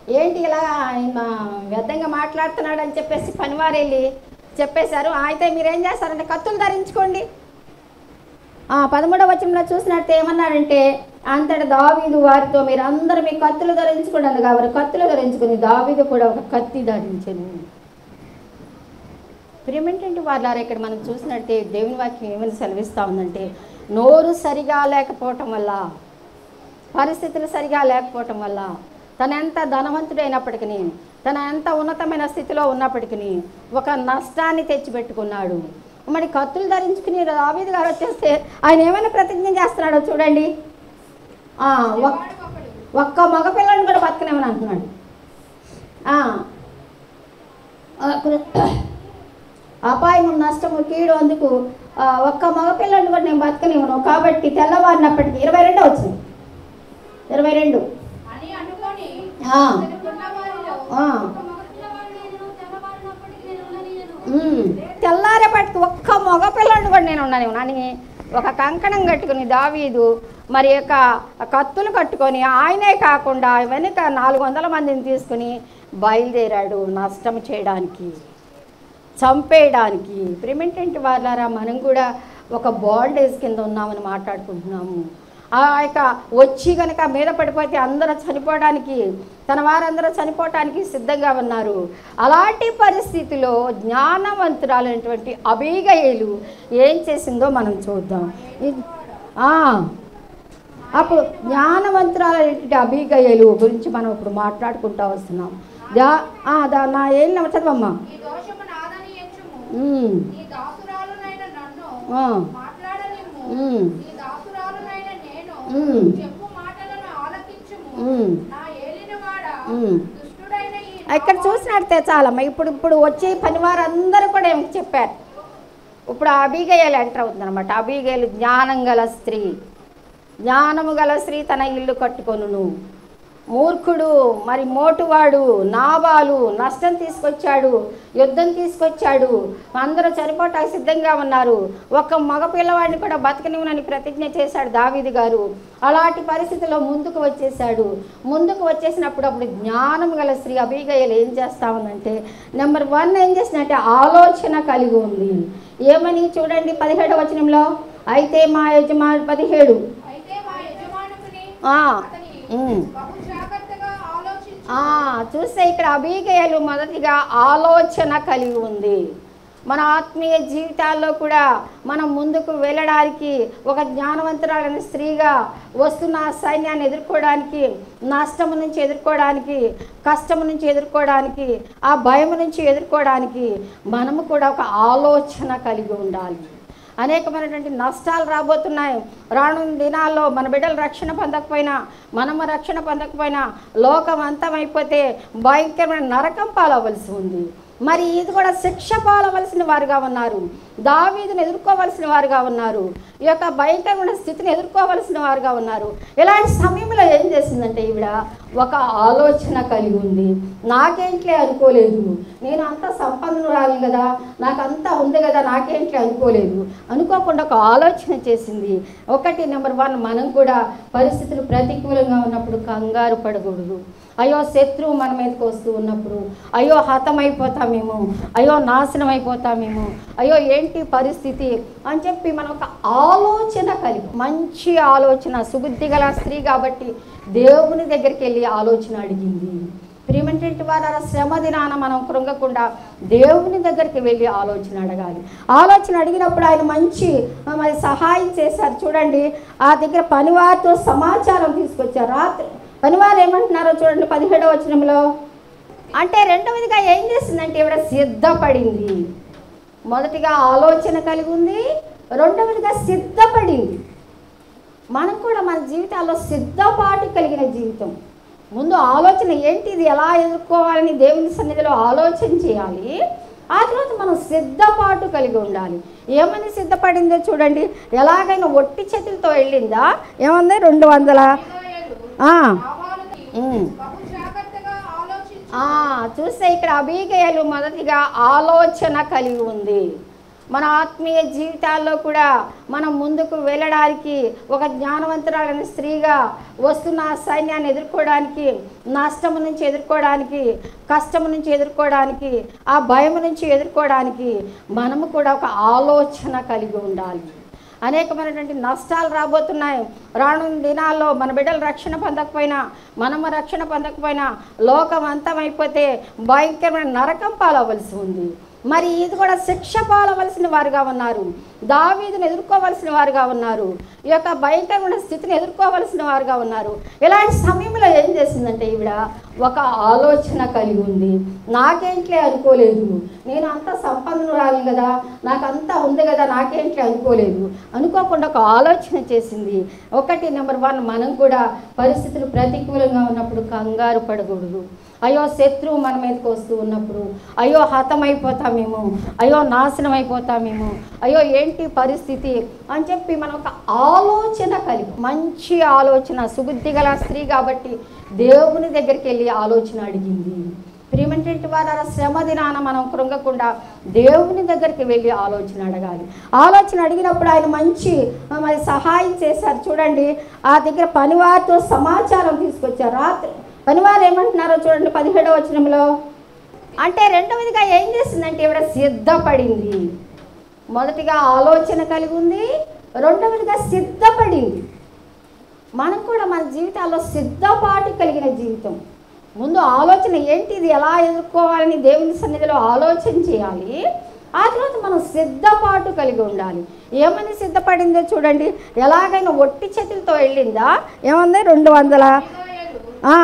ఏంటి ఇలా ఆయన వ్యర్థంగా మాట్లాడుతున్నాడు అని చెప్పేసి పనివారు వెళ్ళి చెప్పేశారు అయితే మీరేం చేస్తారంటే కత్తులు ధరించుకోండి ఆ పదమూడవ వచనంలో చూసినట్టు ఏమన్నాడంటే అంతటి దావీదు వారితో మీరు అందరూ మీ కత్తులు ధరించుకోండి కాబట్టి కత్తులు ధరించుకుని దావీదు కూడా ఒక కత్తి ధరించను ప్రేమేంటంటే వాళ్ళారా ఇక్కడ మనం చూసినట్టే దేవుని వాక్యం ఏమని సెలవిస్తూ ఉందంటే నోరు సరిగా లేకపోవటం వల్ల పరిస్థితులు సరిగా లేకపోవటం వల్ల తన ఎంత ధనవంతుడైనప్పటికీ తన ఎంత ఉన్నతమైన స్థితిలో ఉన్నప్పటికీ ఒక నష్టాన్ని తెచ్చిపెట్టుకున్నాడు మరి కత్తులు ధరించుకుని దావీదు గారు వచ్చేస్తే ఆయన ఏమైనా ప్రతిజ్ఞ చేస్తున్నాడో చూడండి ఆ, ఒక్- ఒక్క మగపిల్లని కూడా బతకనేమని అంటున్నాడు ఆ, ఆ, కృ- అపాయము నష్టము కీడు అందుకు ఆ, ఒక్క మగపిల్లని కూడా నేను బతకనివ్వను కాబట్టి తెల్లవారినప్పటికీ ఇరవై రెండో వచ్చింది ఇరవై రెండు అని అనుకొని ఆ, అతనుకున్న వారిలో ఆ. ఒక మగపిల్లవాడు నేను తెల్లవారినప్పటికీ నేను ఉండనియ్యను. ఉమ్, తెల్లారేపటికి ఒక్క మగపిల్లని కూడా నేను ఉన్నాను అని ఒక కంకణం కట్టుకుని దావీదు మరి యొక్క కత్తులు కట్టుకొని ఆయనే కాకుండా వెనుక నాలుగు వందల మందిని తీసుకుని బయలుదేరాడు నష్టం చేయడానికి చంపేయడానికి ప్రిమెంటెంట్ వాళ్ళారా మనం కూడా ఒక బాండేజ్ కింద ఉన్నామని మాట్లాడుకుంటున్నాము ఆ యొక్క వచ్చి కనుక మీద పడిపోతే అందరూ చనిపోవడానికి తన వారందరూ చనిపోవటానికి సిద్ధంగా ఉన్నారు అలాంటి పరిస్థితిలో జ్ఞానవంతురాలైనటువంటి అబీగయేలు ఏం చేసిందో మనం చూద్దాం ఇది- ఆ, అప్పుడు జ్ఞానవంతురాలైనటువంటి అబీగయేలు గురించి మనం ఇప్పుడు మాట్లాడుకుంటూ వస్తున్నాం దా ఆ, దా నా ఏం చదవమ్మా ఈ దోషము నాదని ఎంచుము ఉమ్, నీ దాసురాలునైన నన్ను ఆ, మాట్లాడనిమ్ము ఉమ్, నీ దాసురాలునైన నేను ఉమ్, చెప్పు మాటలను ఆలకించుము ఉమ్, నా ఏలినవాడ ఉమ్. దుష్టుడైన ఈ ఇక్కడ చూసినట్టే చాలమ్మా ఇప్పుడు ఇప్పుడు వచ్చే పని వారందరూ కూడా ఏం చెప్పారు ఇప్పుడు అబీగయలు ఎంటర్ అవుతుంది అనమాట అబీగయలు జ్ఞానం గల స్త్రీ జ్ఞానము గల స్త్రీ తన ఇల్లు కట్టుకొనును మూర్ఖుడు మరి మోటువాడు నాబాలు నష్టం తీసుకొచ్చాడు యుద్ధం తీసుకొచ్చాడు అందరూ చనిపోవటానికి సిద్ధంగా ఉన్నారు ఒక్క మగ పిల్లవాడిని కూడా బతకనివ్వనని ప్రతిజ్ఞ చేశాడు దావీది గారు అలాంటి పరిస్థితిలో ముందుకు వచ్చేసాడు ముందుకు వచ్చేసినప్పుడు అప్పుడు జ్ఞానం గల స్త్రీ అభిగయలు ఏం చేస్తా ఉందంటే నెంబర్ వన్ ఏం చేసినట్టే ఆలోచన కలిగి ఉంది ఏమని చూడండి పదిహేడవ వచనంలో అయితే మా యజమా పదిహేడు అయితే మా యజమానుకుని ఆ, అతని ఉమ్. బహు జాగ్రత్తగా ఆలోచించు ఆ, చూస్తే ఇక్కడ అభిగయలు మొదటిగా ఆలోచన కలిగి ఉంది మన ఆత్మీయ జీవితాల్లో కూడా మనం ముందుకు వెళ్ళడానికి ఒక జ్ఞానవంతురాలైన స్త్రీగా వస్తున్న ఆ సైన్యాన్ని ఎదుర్కోవడానికి నష్టము నుంచి ఎదుర్కోవడానికి కష్టము నుంచి ఎదుర్కోవడానికి ఆ భయం నుంచి ఎదుర్కోవడానికి మనము కూడా ఒక ఆలోచన కలిగి ఉండాలి అనేకమైనటువంటి నష్టాలు రాబోతున్నాయి రానున్న దినాల్లో మన బిడ్డలు రక్షణ పొందకపోయినా మనము రక్షణ పొందకపోయినా లోకం అంతమైపోతే భయంకరమైన నరకం పాలవలసి ఉంది మరి ఇది కూడా శిక్ష పాలవలసిన వారుగా ఉన్నారు దావీదును ఎదుర్కోవలసిన వారుగా ఉన్నారు ఈ యొక్క భయంకరమైన స్థితిని ఎదుర్కోవలసిన వారుగా ఉన్నారు ఇలాంటి సమయంలో ఏం చేసిందంటే ఈవిడ ఒక ఆలోచన కలిగి ఉంది నాకేంట్లే అనుకోలేదు నేను అంత సంపన్నురాలి కదా నాకు అంతా ఉంది కదా నాకేంట్లే అనుకోలేదు అనుకోకుండా ఒక ఆలోచన చేసింది ఒకటి నెంబర్ వన్ మనం కూడా పరిస్థితులు ప్రతికూలంగా ఉన్నప్పుడు కంగారు పడకూడదు అయ్యో శత్రువు మన మీదకి వస్తూ ఉన్నప్పుడు అయ్యో హతమైపోతామేమో అయ్యో నాశనం అయిపోతామేమో అయ్యో ఏంటి పరిస్థితి అని చెప్పి మనం ఒక ఆలోచన కలిగి మంచి ఆలోచన సుబుద్ధి గల స్త్రీ కాబట్టి దేవుని దగ్గరికి వెళ్ళి ఆలోచన అడిగింది ప్రియమంటే వారు శ్రమ దినాన మనం కృంగకుండా దేవుని దగ్గరికి వెళ్ళి ఆలోచన అడగాలి ఆలోచన అడిగినప్పుడు ఆయన మంచి ఆ, మరి సహాయం చేశారు చూడండి ఆ దగ్గర పనివారితో సమాచారం తీసుకొచ్చారు రాత్రి పనివారు ఏమంటున్నారో చూడండి పదిహేడవ వచనంలో అంటే రెండవదిగా ఏం చేసిందంటే ఇవిడ సిద్ధపడింది మొదటిగా ఆలోచన కలిగి ఉంది రెండవదిగా సిద్ధపడింది మనం కూడా మన జీవితాల్లో సిద్ధపాటు కలిగిన జీవితం ముందు ఆలోచన ఏంటి ఇది ఎలా ఎదుర్కోవాలని దేవుని సన్నిధిలో ఆలోచన చేయాలి ఆ తర్వాత మనం సిద్ధపాటు కలిగి ఉండాలి ఏమని సిద్ధపడిందో చూడండి ఎలాగైనా ఒట్టి చేతులతో వెళ్ళిందా ఏముంది రెండు వందల ఇశ్రాయేలు ఆ, నాబాలుకి ఉమ్. బహు జాగ్రత్తగా ఆలోచించు ఆ, చూస్తే ఇక్కడ అబీగయలు మొదటిగా ఆలోచన కలిగి ఉంది మన ఆత్మీయ జీవితాల్లో కూడా మనం ముందుకు వెళ్ళడానికి ఒక జ్ఞానవంతురాలైన స్త్రీగా వస్తున్న ఆ సైన్యాన్ని ఎదుర్కోవడానికి నష్టము నుంచి ఎదుర్కోవడానికి కష్టము నుంచి ఎదుర్కోవడానికి ఆ భయం నుంచి ఎదుర్కోవడానికి మనము కూడా ఒక ఆలోచన కలిగి ఉండాలి అనేకమైనటువంటి నష్టాలు రాబోతున్నాయి రానున్న దినాల్లో మన బిడ్డలు రక్షణ పొందకపోయినా మనము రక్షణ పొందకపోయినా లోకం అంతమైపోతే భయంకరమైన నరకం పాలవలసి ఉంది మరి ఇది కూడా శిక్ష పాలవలసిన వారుగా ఉన్నారు దావీదును ఎదుర్కోవలసిన వారుగా ఉన్నారు ఈ యొక్క భయంకరమైన స్థితిని ఎదుర్కోవలసిన వారుగా ఉన్నారు ఇలాంటి సమయంలో ఏం చేసిందంటే ఈవిడ ఒక ఆలోచన కలిగి ఉంది నాకేంట్లే అనుకోలేదు నేను అంత సంపన్నురాలి కదా నాకు అంతా ఉంది కదా నాకేంట్లే అనుకోలేదు అనుకోకుండా ఒక ఆలోచన చేసింది ఒకటి నెంబర్ వన్ మనం కూడా పరిస్థితులు ప్రతికూలంగా ఉన్నప్పుడు కంగారు పడకూడదు అయ్యో శత్రువు మన మీదకి వస్తూ ఉన్నప్పుడు అయ్యో హతమైపోతామేమో అయ్యో నాశనం అయిపోతామేమో అయ్యో ఏంటి పరిస్థితి అని చెప్పి మనం ఒక ఆలోచన కలిగి మంచి ఆలోచన సుబుద్ధి గల స్త్రీ కాబట్టి దేవుని దగ్గరికి వెళ్ళి ఆలోచన అడిగింది ప్రియమంటే వారు శ్రమ దినాన మనం కృంగకుండా దేవుని దగ్గరికి వెళ్ళి ఆలోచన అడగాలి ఆలోచన అడిగినప్పుడు ఆయన మంచి ఆ, మరి సహాయం చేశారు చూడండి ఆ దగ్గర పనివారితో సమాచారం తీసుకొచ్చారు రాత్రి పనివారు ఏమంటున్నారో చూడండి పదిహేడవ వచనంలో అంటే రెండవదిగా ఏం చేసిందంటే ఇవిడ సిద్ధపడింది మొదటిగా ఆలోచన కలిగి ఉంది రెండవదిగా సిద్ధపడింది మనం కూడా మన జీవితాల్లో సిద్ధపాటు కలిగిన జీవితం ముందు ఆలోచన ఏంటి ఇది ఎలా ఎదుర్కోవాలని దేవుని సన్నిధిలో ఆలోచన చేయాలి ఆ తర్వాత మనం సిద్ధపాటు కలిగి ఉండాలి ఏమని సిద్ధపడిందో చూడండి ఎలాగైనా ఒట్టి చేతులతో వెళ్ళిందా ఏముంది రెండు వందల ఆ.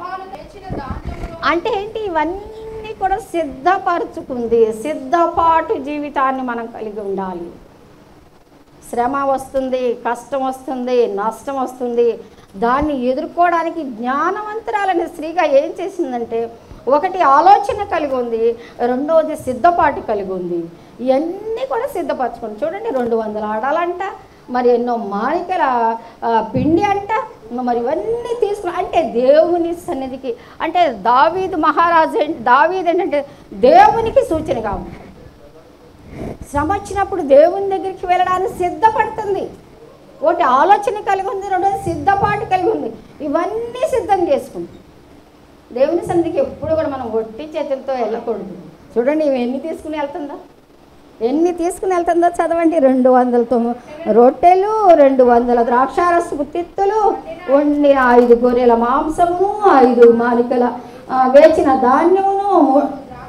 అంటే ఏంటి ఇవన్నీ కూడా సిద్ధపరచుకుంది సిద్ధపాటు జీవితాన్ని మనం కలిగి ఉండాలి శ్రమ వస్తుంది కష్టం వస్తుంది నష్టం వస్తుంది దాన్ని ఎదుర్కోవడానికి జ్ఞానవంతురాలైన స్త్రీగా ఏం చేసిందంటే ఒకటి ఆలోచన కలిగి ఉంది రెండవది సిద్ధపాటు కలిగి ఉంది ఇవన్నీ కూడా సిద్ధపరచుకుంది చూడండి రెండు వందల ఆడాలంట మరి ఎన్నో మాలికల ఆ, పిండి అంట మరి ఇవన్నీ తీసుకుని అంటే దేవుని సన్నిధికి అంటే దావీదు మహారాజు ఏంటి దావీదు ఏంటంటే దేవునికి సూచనగా ఉంటాడు శ్రమ వచ్చినప్పుడు దేవుని దగ్గరికి వెళ్ళడానికి సిద్ధపడుతుంది ఒకటి ఆలోచన కలిగి ఉంది రెండోది సిద్ధపాటు కలిగి ఉంది ఇవన్నీ సిద్ధం చేసుకుంది దేవుని సన్నిధికి ఎప్పుడు కూడా మనం ఒట్టి చేతులతో వెళ్ళకూడదు చూడండి ఇవి ఎన్ని తీసుకుని వెళ్తుందా ఎన్ని తీసుకుని వెళ్తుందో చదవండి రెండు వందల తొమ్మిది రొట్టెలు రెండు వందల ద్రాక్షారసపు తిత్తులు వండిన ఐదు గొర్రెల మాంసము ఐదు మాలికల ఆ, వేచిన ధాన్యమును మూ-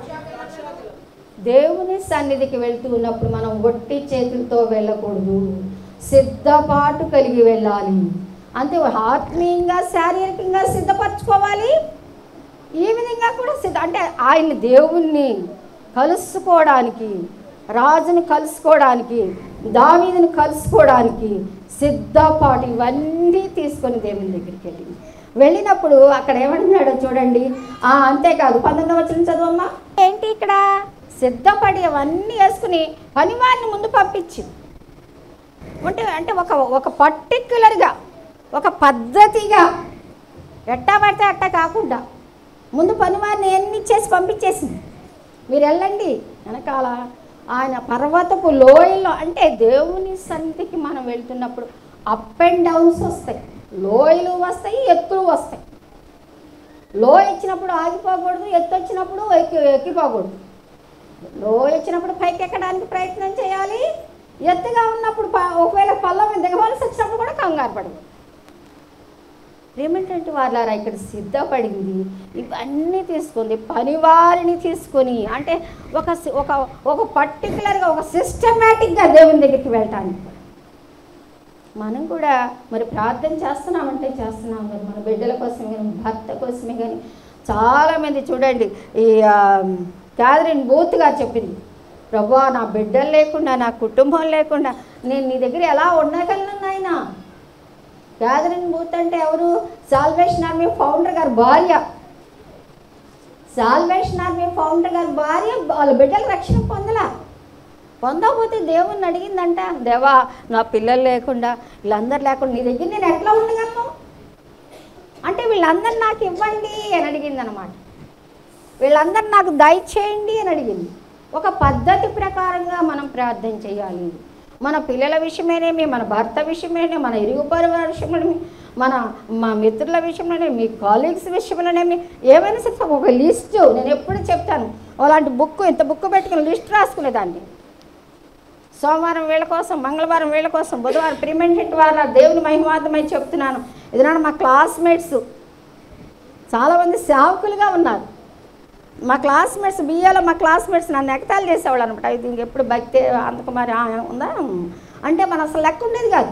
దేవుని సన్నిధికి వెళ్తూ ఉన్నప్పుడు మనం ఒట్టి చేతులతో వెళ్ళకూడదు సిద్ధపాటు కలిగి వెళ్ళాలి అంతే ఆత్మీయంగా శారీరకంగా సిద్ధపరచుకోవాలి ఈ విధంగా కూడా సిద్ధ అంటే ఆయన దేవుణ్ణి కలుసుకోవడానికి రాజుని కలుసుకోవడానికి దావీదుని కలుసుకోవడానికి సిద్ధపాటు ఇవన్నీ తీసుకొని దేవుని దగ్గరికి వెళ్ళింది వెళ్ళినప్పుడు అక్కడ ఏమంటున్నాడో చూడండి ఆ అంతేకాదు పంతొమ్మిది వచ్చిన చదవమ్మా ఏంటి ఇక్కడ సిద్ధపడి అవన్నీ వేసుకుని పనివారిని ముందు పంపించింది అంటే అంటే ఒక ఒక పర్టిక్యులర్గా ఒక పద్ధతిగా ఎట్టా పడితే అట్టా కాకుండా ముందు పనివారిని ఎన్ని చేసి పంపించేసింది మీరు వెళ్ళండి వెనకాల ఆయన పర్వతపు లోయలో అంటే దేవుని సన్నిధికి మనం వెళ్తున్నప్పుడు అప్ అండ్ డౌన్స్ వస్తాయి లోయలు వస్తాయి ఎత్తులు వస్తాయి లో ఇచ్చినప్పుడు ఆగిపోకూడదు ఎత్తు వచ్చినప్పుడు ఎక్కి ఎక్కిపోకూడదు లో ఇచ్చినప్పుడు పైకి ఎక్కడానికి ప్రయత్నం చేయాలి ఎత్తుగా ఉన్నప్పుడు ప- ఒకవేళ పళ్ళ మీద దిగవలసి వచ్చినప్పుడు కూడా కంగారు పడదు ఏమిటంటే వాళ్ళారా ఇక్కడ సిద్ధపడింది ఇవన్నీ తీసుకుంది పనివారిని తీసుకొని అంటే ఒక సి- ఒక ఒక పర్టికులర్గా ఒక సిస్టమేటిక్గా దేవుని దగ్గరికి వెళ్ళటానికి మనం కూడా మరి ప్రార్థన చేస్తున్నామంటే చేస్తున్నాం మరి మన బిడ్డల కోసమే కానీ భర్త కోసమే కానీ చాలామంది చూడండి ఈ ఆ, క్యాథరిన్ బూత్ గారు చెప్పింది ప్రభా నా బిడ్డలు లేకుండా నా కుటుంబం లేకుండా నేను నీ దగ్గర ఎలా ఉండగలను నాయన క్యాథరిన్ బూత్ అంటే ఎవరు సాల్వేషన్ ఆర్మీ ఫౌండర్ గారు భార్య సాల్వేషన్ ఆర్మీ ఫౌండర్ గారి భార్య వాళ్ళ బిడ్డలు రక్షణ పొందలా పొందకపోతే దేవుణ్ణి అడిగిందంట దేవా నా పిల్లలు లేకుండా వీళ్ళందరూ లేకుండా నీ దగ్గర నేను ఎట్లా ఉండగలను అంటే వీళ్ళందరూ నాకు ఇవ్వండి అని అడిగింది అనమాట వీళ్ళందరూ నాకు దయచేయండి అని అడిగింది ఒక పద్ధతి ప్రకారంగా మనం ప్రార్థన చేయాలి మన పిల్లల విషయమేనేమి మన భర్త విషయమేనే మన ఇరుగు పొరుగు విషయంలోనేమి మన మా మిత్రుల విషయంలోనే మీ కాలీగ్స్ విషయంలోనేమి ఏమైనా సరే ఒక లిస్టు నేను ఎప్పుడు చెప్తాను అలాంటి బుక్ ఇంత బుక్ పెట్టుకుని లిస్ట్ రాసుకునేదాన్ని సోమవారం వీళ్ళ కోసం మంగళవారం వీళ్ళ కోసం బుధవారం ప్రిమెంటెంట్ వార దేవుని మహిమార్థమై చెప్తున్నాను ఇదినాడు మా క్లాస్మేట్స్ చాలామంది సేవకులుగా ఉన్నారు మా క్లాస్మేట్స్ బిఏలో మా క్లాస్మేట్స్ నన్ను ఎగతాళి చేసేవాళ్ళు అనమాట ఇది ఇంకెప్పుడు భక్తి అంతకుమారి ఆ, ఉందా అంటే మన అసలు లెక్క ఉండేది కాదు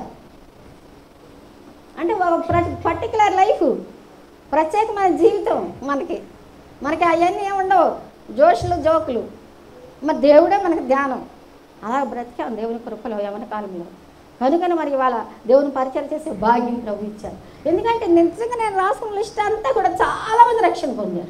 అంటే ఒక పర్టికులర్ లైఫ్ ప్రత్యేకమైన జీవితం మనకి మనకి అవన్నీ ఏమి ఉండవు జోషులు జోకులు మరి దేవుడే మనకి ధ్యానం అలా బ్రతికాం దేవుని కృపలో యవన కాలంలో కనుకని మరి ఇవాళ దేవుని పరిచయం చేసే భాగ్యం ప్రభు ఇచ్చారు ఎందుకంటే నిజంగా నేను రాసుకున్న లిస్ట్ అంతా కూడా చాలామంది రక్షణ పొందారు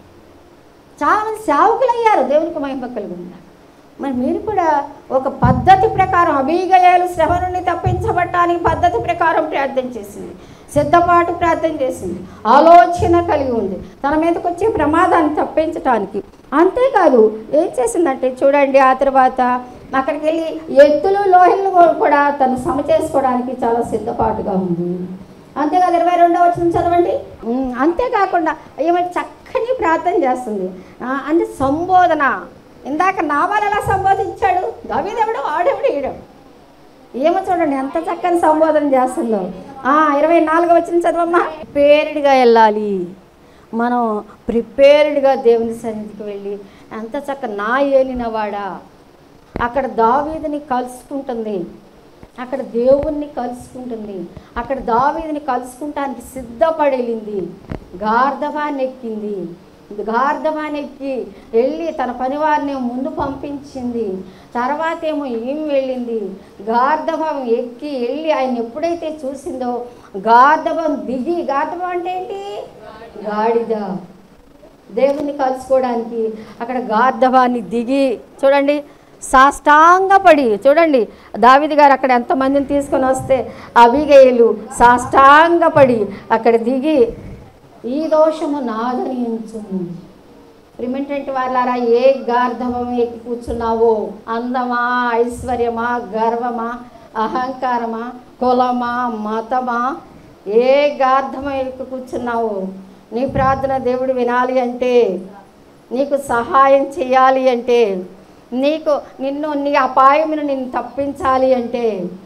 చాలామంది సేవకులు అయ్యారు దేవునికి మహిమ కలుగున్నారు మరి మీరు కూడా ఒక పద్ధతి ప్రకారం అభిగయాలు శ్రమ నుండి తప్పించబట్టానికి పద్ధతి ప్రకారం ప్రార్థన చేసింది సిద్ధపాటు ప్రార్థన చేసింది ఆలోచన కలిగి ఉంది తన మీదకి వచ్చే ప్రమాదాన్ని తప్పించటానికి అంతేకాదు ఏం చేసిందంటే చూడండి ఆ తర్వాత అక్కడికి వెళ్ళి ఎత్తులు లోహిళ్ళు కూడా తను సమ చేసుకోవడానికి చాలా సిద్ధపాటుగా ఉంది అంతేకాదు ఇరవై రెండో వచ్చిన చదవండి ఉమ్, అంతేకాకుండా ఈమె చక్కని ప్రార్థన చేస్తుంది ఆ, అంటే సంబోధన ఇందాక నావాలు ఎలా సంబోధించాడు దవిదెవడు ఆడెవడు ఈడెవడు ఏమో చూడండి ఎంత చక్కని సంబోధన చేస్తుందో ఆ, ఇరవై నాలుగో వచ్చిన చదవమ్మా ప్రిపేర్డ్గా వెళ్ళాలి మనం ప్రిపేర్డ్గా దేవుని సన్నిధికి వెళ్ళి ఎంత చక్క నా ఏలినవాడా అక్కడ దావీదుని కలుసుకుంటుంది అక్కడ దేవుణ్ణి కలుసుకుంటుంది అక్కడ దావీదుని కలుసుకుంటానికి సిద్ధపడి వెళ్ళింది గార్ధవాన్ని ఎక్కింది గార్ధవాన్ని ఎక్కి వెళ్ళి తన పనివారిని ముందు పంపించింది తర్వాత ఏమో ఏం వెళ్ళింది గార్ధవం ఎక్కి వెళ్ళి ఆయన ఎప్పుడైతే చూసిందో గార్ధవం దిగి గార్ధవం అంటే ఏంటి గాడిద దేవుణ్ణి కలుసుకోవడానికి అక్కడ గార్ధవాన్ని దిగి చూడండి సాష్టాంగపడి చూడండి దావిది గారు అక్కడ ఎంతమందిని తీసుకొని వస్తే అవిగేయులు సాష్టాంగపడి అక్కడ దిగి ఈ దోషము నాదని ఎంచుము ప్రిమెంటెంట్ వాళ్ళారా ఏ గార్ధవం ఎక్కి కూర్చున్నావో అందమా ఐశ్వర్యమా గర్వమా అహంకారమా కులమా మతమా ఏ గార్ధమం ఎక్కి కూర్చున్నావో నీ ప్రార్థన దేవుడు వినాలి అంటే నీకు సహాయం చేయాలి అంటే నీకు నిన్ను నీ అపాయమును నిన్ను తప్పించాలి అంటే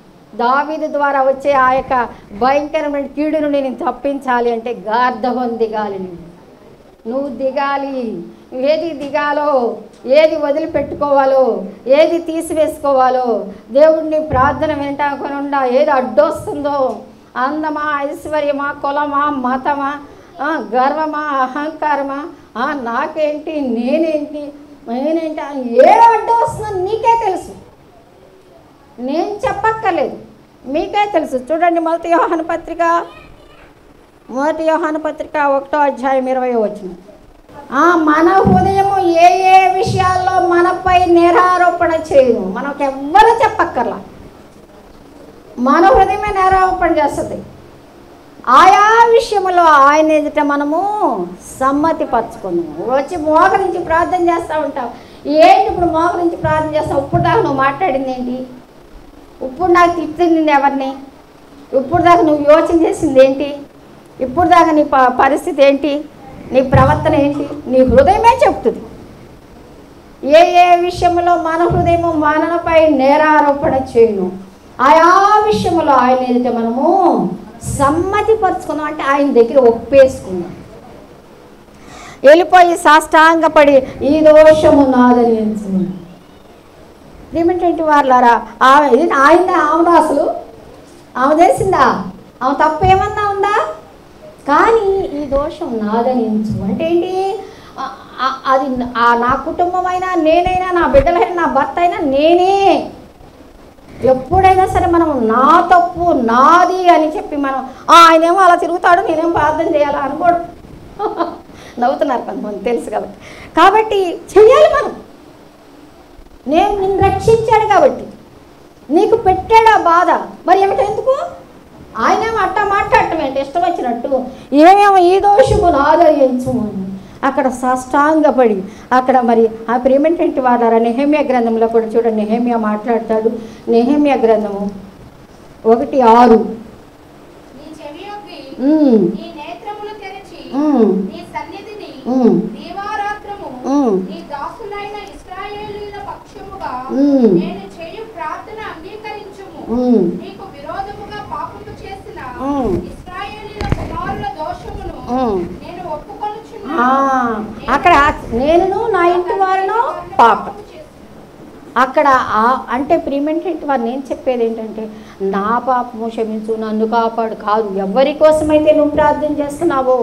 దావీదు ద్వారా వచ్చే ఆ యొక్క భయంకరమైన కీడును నేను తప్పించాలి అంటే గార్ధవం దిగాలి నువ్వు నువ్వు దిగాలి ఏది దిగాలో ఏది వదిలిపెట్టుకోవాలో ఏది తీసివేసుకోవాలో దేవుడిని ప్రార్థన వినటాకుండా ఏది అడ్డొస్తుందో అందమా ఐశ్వర్యమా కులమా మతమా ఆ, గర్వమా అహంకారమా ఆ, నాకేంటి నేనేంటి నేనేంటి అని ఏ అడ్డు వస్తుందో నీకే తెలుసు నేను చెప్పక్కర్లేదు మీకే తెలుసు చూడండి మొదటి యోహాను పత్రిక మొదటి యోహాను పత్రిక ఒకటో అధ్యాయం ఇరవై వచ్చిన మన హృదయము ఏ ఏ విషయాల్లో మనపై నేరారోపణ చేయను మనకు ఎవ్వరు చెప్పక్కర్లా మన హృదయమే నేరారోపణ చేస్తుంది ఆయా విషయంలో ఆయన ఎదుట మనము సమ్మతి పరచుకున్నాము వచ్చి మోకరించి ప్రార్థన చేస్తూ ఉంటాం ఏంటి ఇప్పుడు మోకరించి ప్రార్థన చేస్తావు ఇప్పుడు దాకా నువ్వు మాట్లాడింది ఏంటి ఇప్పుడు నాకు తిట్టింది ఎవరిని ఇప్పుడు దాకా నువ్వు యోచన చేసింది ఏంటి ఇప్పుడు దాకా నీ ప- పరిస్థితి ఏంటి నీ ప్రవర్తన ఏంటి నీ హృదయమే చెప్తుంది ఏ ఏ విషయంలో మన హృదయము మనపై నేరారోపణ చేయను ఆయా విషయంలో ఆయన ఎదుట మనము సమ్మతి పరుచుకుందాం అంటే ఆయన దగ్గర ఒప్పేసుకుందాం వెళ్ళిపోయి సాష్టాంగపడి ఈ దోషము నాదని ఎంచుకున్నాను ఏమిటంటే వాళ్ళారా ఆమె ఇది ఆయన ఆమెదా అసలు ఆమె తెలిసిందా ఆమె తప్పు ఏమన్నా ఉందా కానీ ఈ దోషం నాదని ఎంచు అంటే ఏంటి ఆ- ఆ- అది ఆ నా కుటుంబం అయినా నేనైనా నా బిడ్డలైనా నా భర్త అయినా నేనే ఎప్పుడైనా సరే మనం నా తప్పు నాది అని చెప్పి మనం "ఆ, ఆయనేమో అలా తిరుగుతాడు నేనేమో ప్రార్థన చేయాలా అనుకోడు నవ్వుతున్నారు కొంతమంది తెలుసు కాబట్టి కాబట్టి చెయ్యాలి మనం నేను నిన్ను రక్షించాడు కాబట్టి నీకు పెట్టాడు ఆ బాధ మరి ఏమిటి ఎందుకు ఆయనేమో అట్టా మాట్లాడటం ఏంటి ఇష్టం వచ్చినట్టు ఏమేమో ఈ దోషము నాదరించు అని అక్కడ సాష్టాంగపడి అక్కడ మరి ఆ ప్రేమేంటంటే వాళ్ళ నెహమ్య గ్రంథంలో కూడా చూడండి నెహమ్య మాట్లాడతాడు నెహమ్య గ్రంథము ఒకటి ఆరు నీ చెవి యొగ్గి ఉమ్, నీ నేత్రములు తెరచి ఉమ్, నీ సన్నిధిని ఉమ్, దీవారాత్రము ఉమ్. నీ దాసులైన ఇశ్రాయేలీయుల పక్షముగా ఉమ్. నేను చేయు ప్రార్థన అంగీకరించుము ఉమ్. నీకు విరోధముగా పాపము చేసిన ఉమ్. ఇశ్రాయేలీయుల కుమారుల దోషమును ఉమ్. నేను ఆ, ఒప్పుకొనుచున్నాను అక్కడ నేనును నా ఇంటి వారును పాప అక్కడ ఆ- అంటే ప్రీమెంటెంట్ వారు నేను చెప్పేది ఏంటంటే నా పాపము క్షమించు నన్ను కాపాడు కాదు ఎవరి కోసమైతే నువ్వు ప్రార్థన చేస్తున్నావో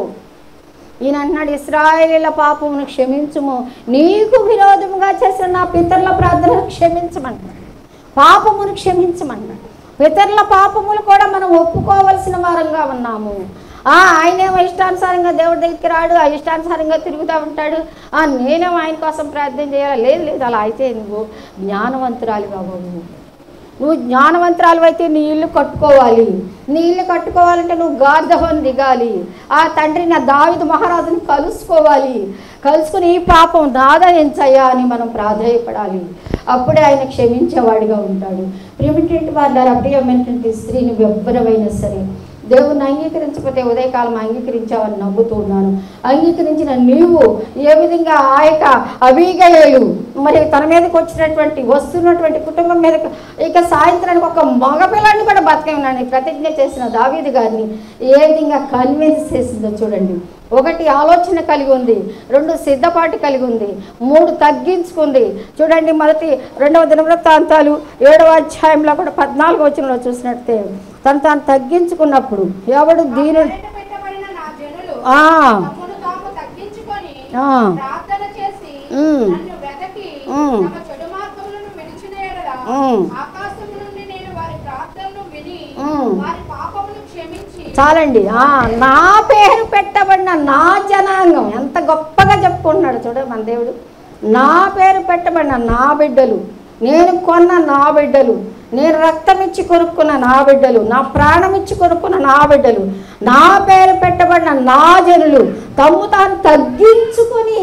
ఈయన అన్నాడు ఇస్రాయేలీల పాపమును క్షమించుము నీకు విరోధముగా చేసిన నా పితరుల ప్రార్థన క్షమించమన్నాడు పాపమును క్షమించమన్నాడు పితరుల పాపములు కూడా మనం ఒప్పుకోవలసిన వారంగా ఉన్నాము ఆ ఆయనేమో ఇష్టానుసారంగా దేవుడి దగ్గరికి రాడు ఆ ఇష్టానుసారంగా తిరుగుతూ ఉంటాడు ఆ నేనేమో ఆయన కోసం ప్రార్థన చేయాలి లేదు లేదు అలా అయితే నువ్వు జ్ఞానవంతురాలు కావు నువ్వు జ్ఞానవంతురాలు అయితే నీ ఇల్లు కట్టుకోవాలి నీ ఇల్లు కట్టుకోవాలంటే నువ్వు గార్ధవం దిగాలి ఆ తండ్రిని ఆ దావిదు మహారాజుని కలుసుకోవాలి కలుసుకుని ఈ పాపం నాదనించయ్యా అని మనం ప్రాధాయపడాలి అప్పుడే ఆయన క్షమించేవాడిగా ఉంటాడు ప్రియమైనటువంటి వాళ్ళ ప్రియమైనటువంటి స్త్రీని ఎవ్వరమైనా సరే దేవుణ్ణి అంగీకరించకపోతే ఉదయకాలం అంగీకరించావని నమ్ముతున్నాను అంగీకరించిన నీవు ఏ విధంగా ఆ యొక్క అభిగయలు మరి తన మీదకి వచ్చినటువంటి వస్తున్నటువంటి కుటుంబం మీద ఇక సాయంత్రానికి ఒక మగపిల్లాన్ని కూడా బతకమని ప్రతిజ్ఞ చేసిన దావీదు గారిని ఏ విధంగా కన్విన్స్ చేసిందో చూడండి ఒకటి ఆలోచన కలిగి ఉంది రెండు సిద్ధపాటు కలిగి ఉంది మూడు తగ్గించుకుంది చూడండి మొదటి రెండవ దినవృత్తాంతాలు ఏడవ అధ్యాయంలో కూడా పద్నాలుగు వచనంలో చూసినట్టే తను తాను తగ్గించుకున్నప్పుడు ఎవడు దీని పెట్టబడిన నా జనులు ఆ, తమను తాము తగ్గించుకొని ఆ, ప్రార్థన చేసి ఉమ్. నన్ను వెతకి ఉమ్. తమ చెడు మార్గములను విడిచిన ఎడల ఉమ్. ఆకాశము నుండి నేను వారి ప్రార్థనను విని ఉమ్. వారి పాపమును క్షమించి చాలండి ఆ, నా పేరు పెట్టబడిన నా జనాంగం ఎంత గొప్పగా చెప్పుకుంటున్నాడు చూడ మన దేవుడు నా పేరు పెట్టబడిన నా బిడ్డలు నేను కొన్న నా బిడ్డలు నేను రక్తం ఇచ్చి కొనుక్కున్న నా బిడ్డలు నా ప్రాణం ఇచ్చి కొనుక్కున్న నా బిడ్డలు నా పేరు పెట్టబడిన నా జనులు తమ్ము తాను తగ్గించుకొని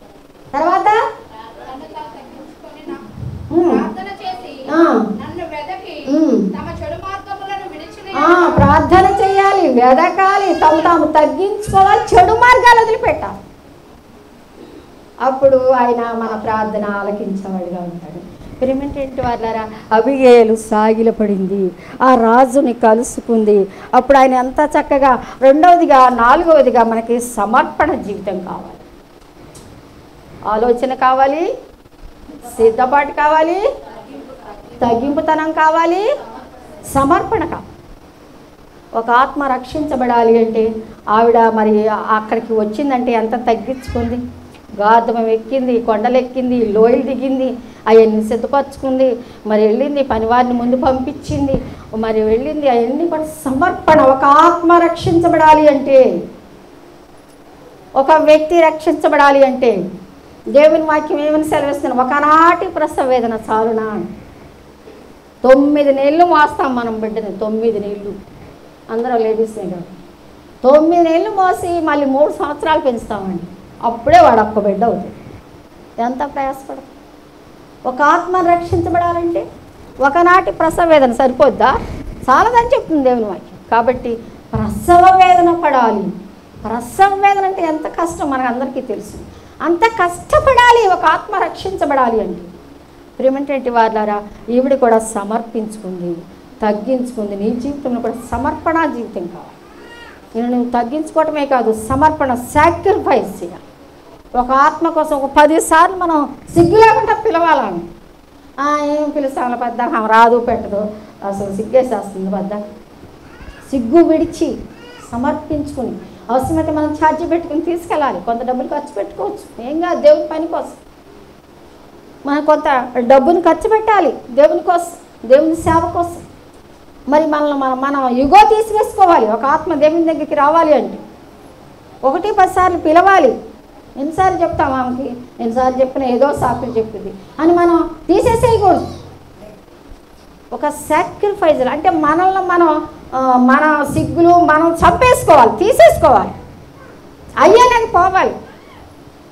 తర్వాత నన్ను తాను తగ్గించుకొని నా ఉమ్, ప్రార్థన చేసి ఆ. నన్ను వెతకి ఉమ్. తమ చెడు మార్గములను విడిచిన ఆ, ప్రార్థన చేయాలి వెదకాలి తమ తాము తగ్గించుకోవాలి చెడు మార్గాలు వదిలిపెట్టాలి అప్పుడు ఆయన మన ప్రార్థన ఆలకించేవాడిగా ఉంటాడు ప్రిమెంటెంట్ వాళ్ళారా అభిగేయలు సాగిలపడింది ఆ రాజుని కలుసుకుంది అప్పుడు ఆయన ఎంత చక్కగా రెండవదిగా నాలుగవదిగా మనకి సమర్పణ జీవితం కావాలి ఆలోచన కావాలి సిద్ధపాటు కావాలి తగ్గింపుతనం కావాలి సమర్పణ కావాలి ఒక ఆత్మ రక్షించబడాలి అంటే ఆవిడ మరి అక్కడికి వచ్చిందంటే ఎంత తగ్గించుకుంది గార్ధమం ఎక్కింది కొండలు ఎక్కింది లోయలు దిగింది అవన్నీ సిద్ధపరచుకుంది మరి వెళ్ళింది పనివారిని ముందు పంపించింది మరి వెళ్ళింది అవన్నీ కూడా సమర్పణ ఒక ఆత్మ రక్షించబడాలి అంటే ఒక వ్యక్తి రక్షించబడాలి అంటే దేవుని వాక్యం ఏమని సెలవిస్తున్నాం ఒకనాటి ప్రసవ వేదన చాలునా తొమ్మిది నెలలు మోస్తాం మనం బిడ్డని తొమ్మిది నెలలు అందరూ లేడీస్నే కాదు తొమ్మిది నెలలు మోసి మళ్ళీ మూడు సంవత్సరాలు పెంచుతామండి అప్పుడే వాడు ఒక్క బిడ్డ అవుతుంది ఎంత ప్రయాసపడదు ఒక ఆత్మ రక్షించబడాలంటే ఒకనాటి ప్రసవ వేదన సరిపోద్దా చాలదని చెప్తుంది దేవుని వాక్యం కాబట్టి ప్రసవ వేదన పడాలి ప్రసవ వేదన అంటే ఎంత కష్టం మనకు అందరికీ తెలుసు అంత కష్టపడాలి ఒక ఆత్మ రక్షించబడాలి అంటే ప్రేమేంటి వారులారా ఈవిడ కూడా సమర్పించుకుంది తగ్గించుకుంది నీ జీవితంలో కూడా సమర్పణ జీవితం కావాలి నేను నువ్వు తగ్గించుకోవటమే కాదు సమర్పణ సాక్రిఫైస్ చేయాలి ఒక ఆత్మ కోసం ఒక పదిసార్లు మనం సిగ్గు లేకుండా పిలవాలని ఆ, ఏం పిలుస్తాంలే పెద్ద ఆమె రాదు పెట్టదు అసలు సిగ్గేసేస్తుంది పెద్ద సిగ్గు విడిచి సమర్పించుకుని అవసరమైతే మనం ఛార్జీ పెట్టుకుని తీసుకెళ్ళాలి కొంత డబ్బులు ఖర్చు పెట్టుకోవచ్చు ఏం కాదు దేవుని పని కోసం మనం కొంత డబ్బును ఖర్చు పెట్టాలి దేవుని కోసం దేవుని సేవ కోసం మరి మనల్ని మనం మనం యుగో తీసివేసుకోవాలి ఒక ఆత్మ దేవుని దగ్గరికి రావాలి అంటే ఒకటి పదిసార్లు పిలవాలి ఎన్నిసార్లు చెప్తాం ఆమెకి ఎన్నిసార్లు చెప్పినా ఏదో సాకులు చెప్పింది అని మనం తీసేసేయకూడదు ఒక సాక్రిఫైజ్ అంటే మనల్ని మనం ఆ, మన సిగ్గులు మనం చంపేసుకోవాలి తీసేసుకోవాలి అయ్యేలాగా పోవాలి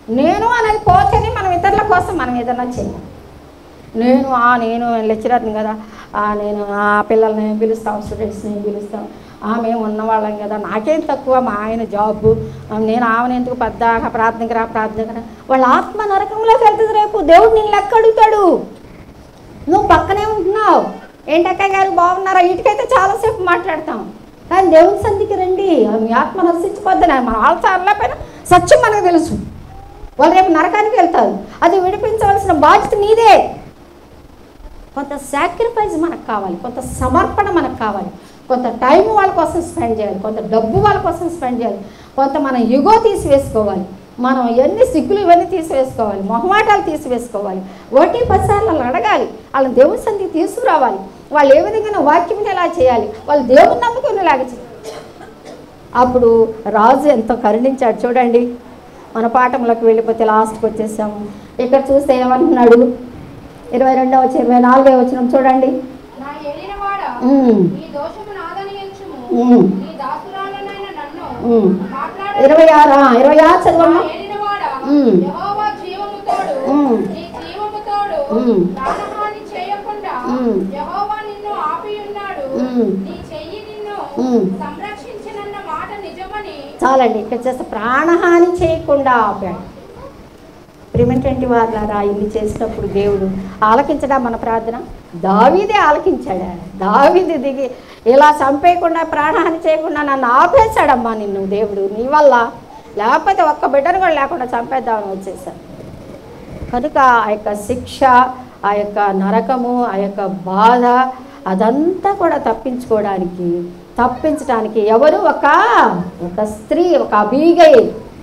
నేను అనేది పోతేనే మనం ఇతరుల కోసం మనం ఏదైనా చేయాలి నేను ఆ నేను లెక్చరర్ని కదా ఆ నేను ఆ పిల్లల్ని పిలుస్తాం స్టూడెంట్స్ని పిలుస్తాం ఆ మేము ఉన్నవాళ్ళం కదా నాకేం తక్కువ మా ఆయన జాబ్ నేను ఆమెను ఎందుకు పెద్ద ప్రార్థనకి రా ప్రార్థనకి రా వాళ్ళ ఆత్మ నరకంలోకి వెళ్తుంది రేపు దేవుడు నిన్ను లెక్క అడుగుతాడు నువ్వు పక్కనే ఉంటున్నావు ఏంటక్క గారు బాగున్నారా వీటికైతే చాలాసేపు మాట్లాడతాం కానీ దేవుని సంధికి రండి మీ ఆత్మ నశించిపోద్దని మన వాళ్ళ చాలలేకపోయినా సత్యం మనకు తెలుసు వాళ్ళు రేపు నరకానికి వెళ్తారు అది విడిపించవలసిన బాధ్యత నీదే కొంత సాక్రిఫైస్ మనకు కావాలి కొంత సమర్పణ మనకు కావాలి కొంత టైం వాళ్ళ కోసం స్పెండ్ చేయాలి కొంత డబ్బు వాళ్ళ కోసం స్పెండ్ చేయాలి కొంత మన యుగో తీసివేసుకోవాలి మనం ఎన్ని సిగ్గులు ఇవన్నీ తీసివేసుకోవాలి మొహమాటాలు తీసివేసుకోవాలి ఒకటి పదిసార్లు వాళ్ళని అడగాలి వాళ్ళని దేవుని సంధికి తీసుకురావాలి వాళ్ళు ఏ విధంగా వాక్యం ఎలా చేయాలి వాళ్ళు దేవుని నమ్ముకునేలాగా చేయాలి అప్పుడు రాజు ఎంతో కరుణించాడు చూడండి మన పాఠంలోకి వెళ్ళిపోతే లాస్ట్కి వచ్చేసాము ఇక్కడ చూస్తే ఏమంటున్నాడు ఇరవై రెండవ వచ్చి ఇరవై నాలుగవ వచ్చిన చూడండి నా ఏలినవాడ ఉమ్, నీ దోషము నాదని ఎంచుము ఉమ్, నీ దాసురాలనైన నన్ను ఉమ్. మాట్లాడు ఇరవై ఆరు ఆ, ఇరవై ఆరు నా చదవమ్మా ఏలినవాడ ఉమ్. యెహోవా జీవము తోడు ఉమ్. నీ జీవము తోడు ఉమ్. ప్రాణహాని చేయకుండా ఉమ్. యెహోవా నిన్ను ఆపి ఉన్నాడు ఉమ్. నీ చెయ్యి నిన్ను ఉమ్. సంరక్షించినన్న మాట నిజమని చాలండి ఇక్కడ చేస్తే ప్రాణహాని చేయకుండా ఆపాడు ప్రిమెంటెంటి వారులారా ఇల్లు చేసినప్పుడు దేవుడు ఆలకించడా మన ప్రార్థన దావీదే ఆలకించాడా దావీది దిగి ఇలా చంపేయకుండా ప్రాణహాని చేయకుండా నన్ను ఆపేశాడమ్మా నిన్ను దేవుడు నీ వల్ల లేకపోతే ఒక్క బిడ్డను కూడా లేకుండా చంపేద్దామని వచ్చేసాను కనుక ఆ యొక్క శిక్ష ఆ యొక్క నరకము ఆ యొక్క బాధ అదంతా కూడా తప్పించుకోవడానికి తప్పించడానికి ఎవరు ఒక ఒక స్త్రీ ఒక అబీగై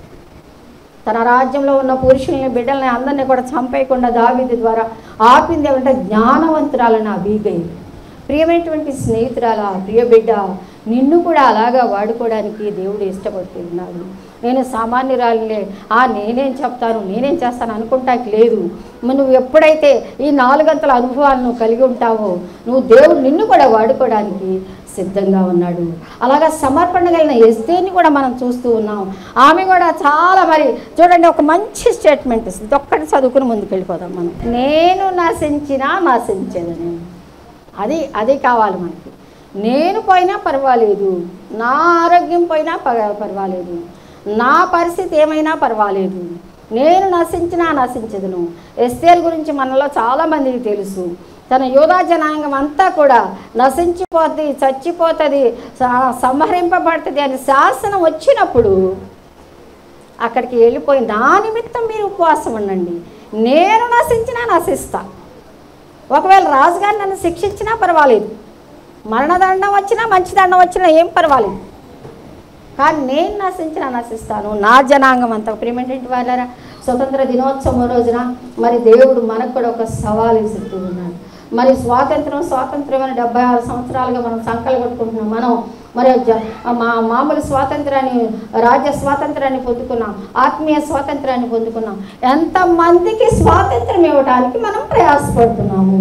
తన రాజ్యంలో ఉన్న పురుషుల్ని బిడ్డల్ని అందరినీ కూడా చంపేయకుండా దావీది ద్వారా ఆపింది ఏమంటే జ్ఞానవంతురాలని అబీగై ప్రియమైనటువంటి స్నేహితురాల ప్రియ బిడ్డ నిన్ను కూడా అలాగా వాడుకోవడానికి దేవుడు ఇష్టపడుతున్నాడు నేను సామాన్యురాలిలే ఆ నేనేం చెప్తాను నేనేం చేస్తాను అనుకుంటాకి లేదు మరి నువ్వు ఎప్పుడైతే ఈ నాలుగంతల అనుభవాలను కలిగి ఉంటావో నువ్వు దేవుడు నిన్ను కూడా వాడుకోవడానికి సిద్ధంగా ఉన్నాడు అలాగా సమర్పణ కలిగిన ఎస్తేని కూడా మనం చూస్తూ ఉన్నాం ఆమె కూడా చాలా మరి చూడండి ఒక మంచి స్టేట్మెంట్ ఇస్తుంది ఒక్కటి చదువుకుని ముందుకు వెళ్ళిపోదాం మనం నేను నశించినా నశించేదని అది అది కావాలి మనకి నేను పోయినా పర్వాలేదు నా ఆరోగ్యం పోయినా ప- పర్వాలేదు నా పరిస్థితి ఏమైనా పర్వాలేదు నేను నశించినా నశించదును ఎస్తేల్ గురించి మనలో చాలామందికి తెలుసు తన యోధా జనాంగం అంతా కూడా నశించిపోద్ది చచ్చిపోతుంది స- సంహరింపబడుతుంది అని శాసనం వచ్చినప్పుడు అక్కడికి వెళ్ళిపోయి నా నిమిత్తం మీరు ఉపవాసం ఉండండి నేను నశించినా నశిస్తా ఒకవేళ రాజుగారు నన్ను శిక్షించినా పర్వాలేదు మరణదండం వచ్చినా మంచి దండం వచ్చినా ఏం పర్వాలేదు కానీ నేను నశించిన నశిస్తాను నా జనాంగం అంతా ప్రిమెంటెంట్ వాళ్ళరా స్వతంత్ర దినోత్సవం రోజున మరి దేవుడు మనకు కూడా ఒక సవాల్ ఇస్తూ ఉన్నాడు మరి స్వాతంత్రం స్వాతంత్రం అని డెబ్బై ఆరు సంవత్సరాలుగా మనం సంకలు కొట్టుకుంటున్నాం మనం మరి జ- మా మామూలు స్వాతంత్రాన్ని రాజ్య స్వాతంత్రాన్ని పొందుకున్నాం ఆత్మీయ స్వాతంత్రాన్ని పొందుకున్నాం ఎంతమందికి స్వాతంత్రం ఇవ్వడానికి మనం ప్రయాసపడుతున్నాము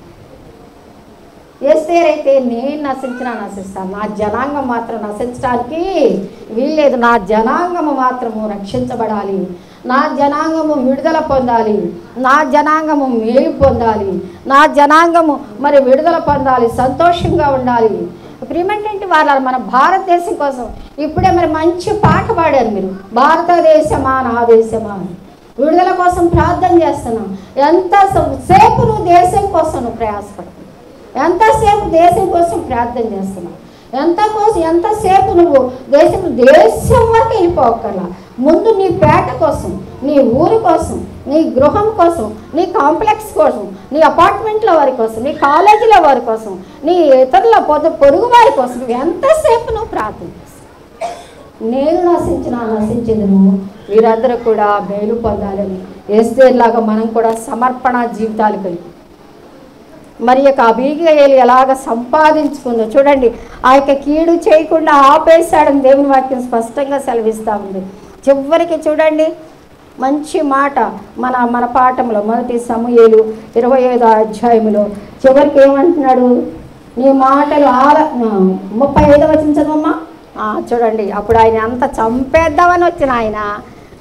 ఎస్తేరైతే నేను నశించినా నశిస్తాను నా జనాంగం మాత్రం నశించడానికి వీల్లేదు నా జనాంగము మాత్రము రక్షించబడాలి నా జనాంగము విడుదల పొందాలి నా జనాంగము మేలు పొందాలి నా జనాంగము మరి విడుదల పొందాలి సంతోషంగా ఉండాలి ప్రియమేంటంటే వాళ్ళ మన భారతదేశం కోసం ఇప్పుడే మరి మంచి పాట పాడారు మీరు భారతదేశమా నా దేశమా అని విడుదల కోసం ప్రార్థన చేస్తున్నాం ఎంత సేపు నువ్వు దేశం కోసం నువ్వు ప్రయాసపడుతున్నావు ఎంతసేపు దేశం కోసం ప్రార్థన చేస్తున్నావు ఎంత కోసం ఎంతసేపు నువ్వు దేశం దేశం వరకు వెళ్ళిపోకర్లా ముందు నీ పేట కోసం నీ ఊరి కోసం నీ గృహం కోసం నీ కాంప్లెక్స్ కోసం నీ అపార్ట్మెంట్ల వారి కోసం నీ కాలేజీల వారి కోసం నీ ఇతరుల పొద పొరుగు వారి కోసం నువ్వు ఎంతసేపు నువ్వు ప్రార్థన చేస్తావు నేను నశించిన నశించదును వీరందరూ కూడా మేలు పొందాలని ఏస్తేలాగా మనం కూడా సమర్పణ జీవితాలు కలిగి మరి యొక్క అభిగయలు ఎలాగ సంపాదించుకుందో చూడండి ఆ యొక్క కీడు చేయకుండా ఆపేశాడని దేవుని వాక్యం స్పష్టంగా సెలవిస్తూ ఉంది చివరికి చూడండి మంచి మాట మన మన పాఠంలో మొదటి సమూహేలు ఇరవై ఐదో అధ్యాయములో చివరికి ఏమంటున్నాడు నీ మాటలు ఆల ముప్పై ఐదో వచ్చిన చదవమ్మా ఆ, చూడండి అప్పుడు ఆయన అంత చంపేద్దామని వచ్చిన ఆయన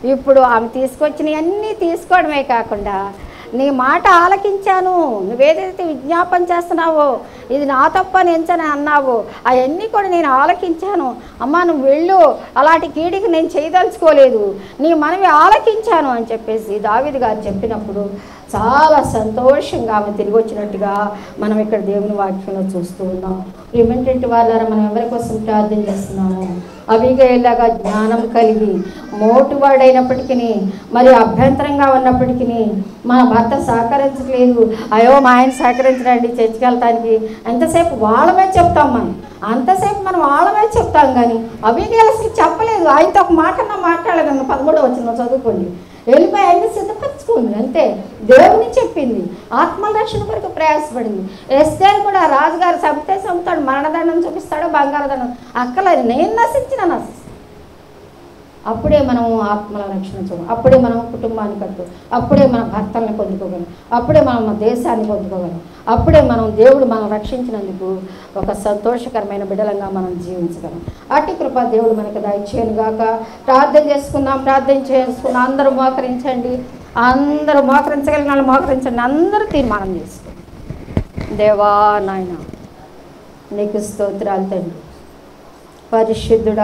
ఇప్పుడు ఆమె తీసుకొచ్చినవన్నీ తీసుకోవడమే కాకుండా నీ మాట ఆలకించాను నువ్వేదైతే విజ్ఞాపన చేస్తున్నావో ఇది నా తప్ప ఎంచని అన్నావో అవన్నీ కూడా నేను ఆలకించాను అమ్మా నువ్వు వెళ్ళు అలాంటి కీడికి నేను చేయదలుచుకోలేదు నీ మనవి ఆలకించాను అని చెప్పేసి దావిది గారు చెప్పినప్పుడు చాలా సంతోషంగా ఆమె తిరిగి వచ్చినట్టుగా మనం ఇక్కడ దేవుని వాక్యంలో చూస్తూ ఉన్నాం రిమెంటెంట్ వాళ్ళ మనం ఎవరి కోసం ప్రార్థన చేస్తున్నాము అవిగేలాగా జ్ఞానం కలిగి మోటువాడైనప్పటికీ మరి అభ్యంతరంగా ఉన్నప్పటికీ మన భర్త సహకరించట్లేదు అయ్యో మా ఆయన సహకరించడండి చర్చికి వెళ్తానికి ఎంతసేపు వాళ్ళమే చెప్తాం మనం అంతసేపు మనం వాళ్ళమే చెప్తాం కానీ అవిగేలు అసలు చెప్పలేదు ఆయనతో ఒక మాట నా మాట్లాడగలను పదమూడవ వచ్చిన చదువుకోండి వెళ్ళిపోయి అన్ని సిద్ధపరచుకుంది అంతే దేవుని చెప్పింది ఆత్మల రక్షణ కొరకు ప్రయాసపడింది ఎస్తేరు కూడా రాజుగారు చంపితే చంపుతాడు మరణదండం చూపిస్తాడు బంగారదండం అక్కలేదు నేను నశించిన నశిస్తాను అప్పుడే మనం ఆత్మల రక్షణ చూడం అప్పుడే మనం కుటుంబాన్ని కట్టు అప్పుడే మన భర్తల్ని పొందుకోగలం అప్పుడే మనం మన దేశాన్ని పొందుకోగలం అప్పుడే మనం దేవుడు మనం రక్షించినందుకు ఒక సంతోషకరమైన బిడలంగా మనం జీవించగలం అట్టి కృప దేవుడు మనకు దయచేయను గాక ప్రార్థన చేసుకుందాం ప్రార్థన చేసుకుందాం అందరూ మోకరించండి అందరూ మోకరించగలిగిన వాళ్ళు మోకరించండి అందరూ తీర్మానం చేసుకోండి దేవా నాయన నీకు స్తోత్రాలు తండ్రి పరిశుద్ధుడా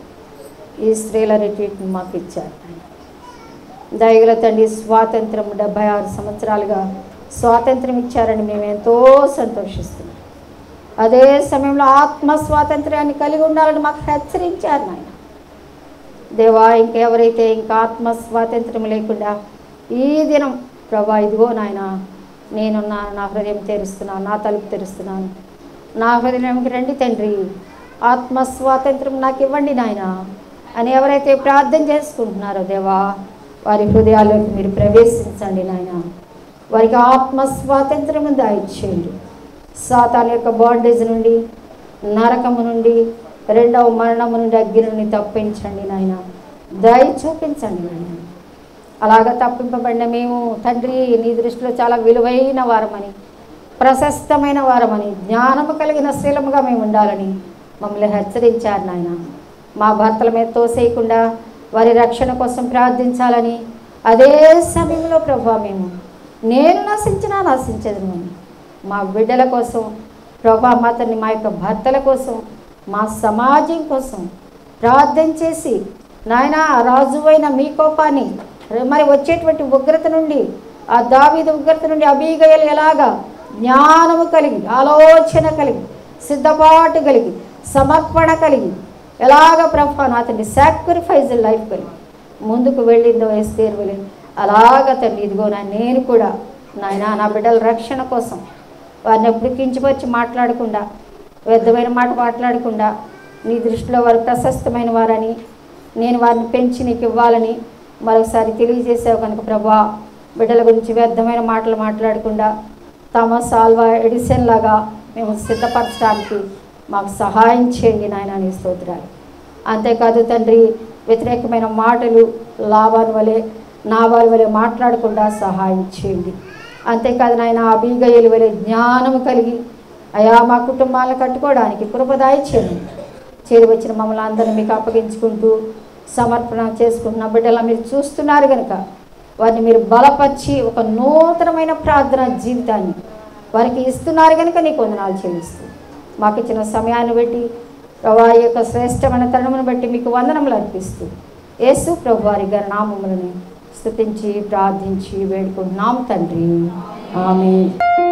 ఈ స్త్రీల రిట్రీట్ని మాకు ఇచ్చారు దయగల తండ్రి స్వాతంత్రం డెబ్బై ఆరు సంవత్సరాలుగా స్వాతంత్రం ఇచ్చారని మేము ఎంతో సంతోషిస్తున్నాం అదే సమయంలో ఆత్మ స్వాతంత్ర్యాన్ని కలిగి ఉండాలని మాకు హెచ్చరించారు నాయన దేవా ఇంకెవరైతే ఇంకా ఆత్మ స్వాతంత్రం లేకుండా ఈ దినం ప్రభా ఇదిగో నాయన నేనున్నాను నా హృదయం తెరుస్తున్నాను నా తలుపు తెరుస్తున్నాను నా హృదయంకి రండి తండ్రి ఆత్మ స్వాతంత్రం నాకు ఇవ్వండి నాయన అని ఎవరైతే ప్రార్థన చేసుకుంటున్నారో దేవా వారి హృదయాల్లోకి మీరు ప్రవేశించండి నాయన వారికి ఆత్మ స్వాతంత్రం దాయిచ్చేయండి సాతాన్ యొక్క బాండేజ్ నుండి నరకము నుండి రెండవ మరణము నుండి అగ్ని నుండి తప్పించండి నాయన దయ చూపించండి నాయన అలాగ తప్పింపబడిన మేము తండ్రి నీ దృష్టిలో చాలా విలువైన వారమని ప్రశస్తమైన వారమని జ్ఞానము కలిగిన శీలముగా మేము ఉండాలని మమ్మల్ని హెచ్చరించారు నాయన మా భర్తల మీద తోసేయకుండా వారి రక్షణ కోసం ప్రార్థించాలని అదే సమయంలో ప్రభా మేము నేను నశించినా నశించదు మా బిడ్డల కోసం ప్రభా మా తన్ని మా యొక్క భర్తల కోసం మా సమాజం కోసం ప్రార్థన చేసి నాయన రాజువైన మీ కోపాన్ని మరి వచ్చేటువంటి ఉగ్రత నుండి ఆ దావీదు ఉగ్రత నుండి అబీగయలు ఎలాగా జ్ఞానము కలిగి ఆలోచన కలిగి సిద్ధపాటు కలిగి సమర్పణ కలిగి ఎలాగ ప్రభా నా తండ్రి సాక్రిఫైజ్ లైఫ్ కలిగి ముందుకు వెళ్ళిందో ఎస్తేరు వెళ్ళి అలాగ తండ్రి ఇదిగో నా నేను కూడా నాయన నా బిడ్డల రక్షణ కోసం వారిని ఎప్పుడు కించపరిచి మాట్లాడకుండా వ్యర్థమైన మాట మాట్లాడకుండా నీ దృష్టిలో వారు ప్రశస్తమైన వారని నేను వారిని పెంచి నీకు ఇవ్వాలని మరొకసారి తెలియజేసావు కనుక ప్రభా బిడ్డల గురించి వ్యర్థమైన మాటలు మాట్లాడకుండా థామస్ ఆల్వా ఎడిసన్ లాగా మేము సిద్ధపరచడానికి మాకు సహాయం చేయండి నాయన నీ స్తోత్రాలు అంతేకాదు తండ్రి వ్యతిరేకమైన మాటలు లాభాల వలె నావారి వలె మాట్లాడకుండా సహాయం చేయండి అంతేకాదు నాయన అభిగయలు వలె జ్ఞానము కలిగి అయా మా కుటుంబాలను కట్టుకోవడానికి కృపదాయి చేయండి చేరి వచ్చిన మమ్మల్ని అందరినీ మీకు అప్పగించుకుంటూ సమర్పణ చేసుకుంటున్న బిడ్డలా మీరు చూస్తున్నారు కనుక వారిని మీరు బలపరిచి ఒక నూతనమైన ప్రార్థన జీవితాన్ని వారికి ఇస్తున్నారు కనుక నీకు వందనాలు చెల్లిస్తూ మాకు ఇచ్చిన సమయాన్ని బట్టి ప్రభా ఈ యొక్క శ్రేష్టమైన తరుణమును బట్టి మీకు వందనములు అర్పిస్తూ యేసు ప్రభు వారి గారి నామములను స్తుతించి ప్రార్థించి వేడుకుంటున్నాం తండ్రి ఆమె